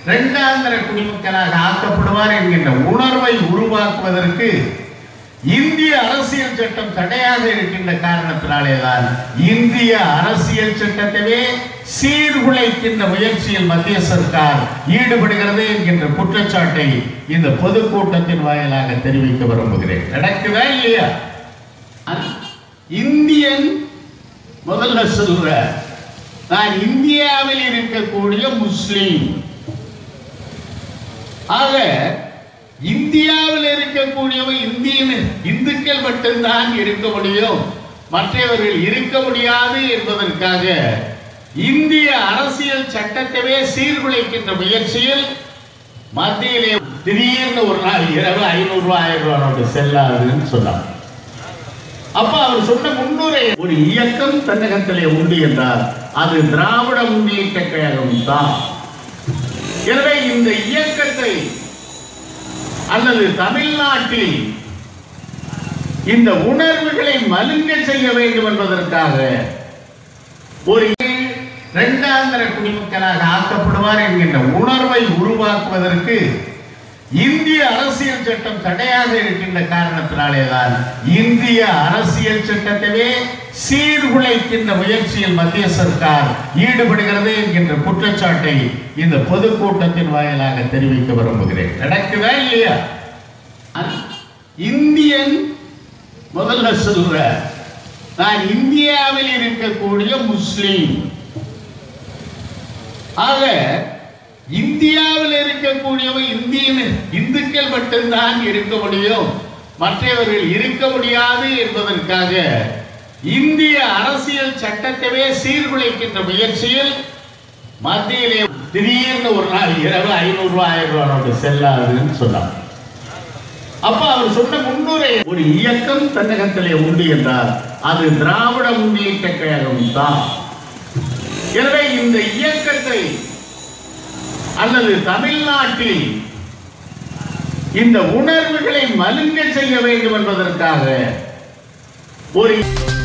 இரண்டாந்தர குடிமக்களாக ஆக்கப்படுவார் என்கின்ற உணர்வை உருவாக்குவதற்கு இந்திய அரசியல் சட்டம் தடையாக இருக்கின்ற காரணத்தினாலேதான் இந்திய அரசியல் சட்டத்தையே சீர்குலைக்கின்ற முயற்சியில் மத்திய சர்க்கார் ஈடுபடுகிறது என்கின்ற குற்றச்சாட்டை இந்த பொதுக்கூட்டத்தின் வாயிலாக தெரிவிக்க விரும்புகிறேன் நடக்குதா இல்லையா இந்தியன் முதல்ல சொல்ற நான் இந்தியாவில் இருக்கக்கூடிய முஸ்லீம் ஆக இந்தியாவில் இருக்கக்கூடியவன் இந்தியன் இந்துக்கள் மட்டும்தான் இருக்க முடியும் மற்றவர்கள் இருக்க முடியாது என்பதற்காக இந்திய அரசியல் சட்டத்தையே சீர்குலைக்கின்ற முயற்சியில் மத்தியிலே திடீர்னு ஒரு நாள் இரவு ஐநூறு ரூபாய் ஆயிரம் ரூபாய் நோட்டு செல்லாதுன்னு சொன்னார் அப்ப அவர் சொன்ன முன்னுரை ஒரு இயக்கம் தன்னகத்திலே உண்டு என்றால் அது திராவிட முன்னேற்ற கழகம் தான் எனவே இந்த இயக்கத்தை அல்லது தமிழ்நாட்டில் இந்த உணர்வுகளை மலுங்க செய்ய வேண்டும் என்பதற்காக ஒரு இரண்டாந்தர குடிமக்களாக ஆக்கப்படுவார் என்கின்ற உணர்வை உருவாக்குவதற்கு இந்திய அரசியல் சட்டம் தடையாக இருக்கின்ற காரணத்தினாலேதான் இந்திய அரசியல் சட்டத்தையே சீர்குலைக்கின்ற முயற்சியில் மத்திய சர்க்கார் ஈடுபடுகிறது என்கின்ற குற்றச்சாட்டை இந்த பொதுக்கூட்டத்தின் வாயிலாக தெரிவிக்க விரும்புகிறேன் நடக்குதா இல்லையா இந்தியன் முதல்ல சொல்ற நான் இந்தியாவில் இருக்கக்கூடிய முஸ்லீம் ஆக இந்தியாவில் இருக்கக்கூடியவன் இந்தியன் இந்துக்கள் மட்டும்தான் இருக்க முடியும் மற்றவர்கள் இருக்க முடியாது என்பதற்காக இந்திய அரசியல் சட்டத்தையே சீர்குலைக்கின்ற முயற்சியில் மத்தியிலே திடீர்னு ஒரு நாள் இரவு ஐநூறு ரூபாய் ஆயிரம் ரூபாய் நோட்டு செல்லாதுன்னு சொன்னார் அப்ப அவர் சொன்ன முன்னுரை ஒரு இயக்கம் தன்னகத்திலே உண்டு என்றால் அது திராவிட முன்னேற்ற கழகம் தான் எனவே இந்த இயக்கத்தை அல்லது தமிழ்நாட்டில் இந்த உணர்வுகளை மலுங்க செய்ய வேண்டும் என்பதற்காக ஒரு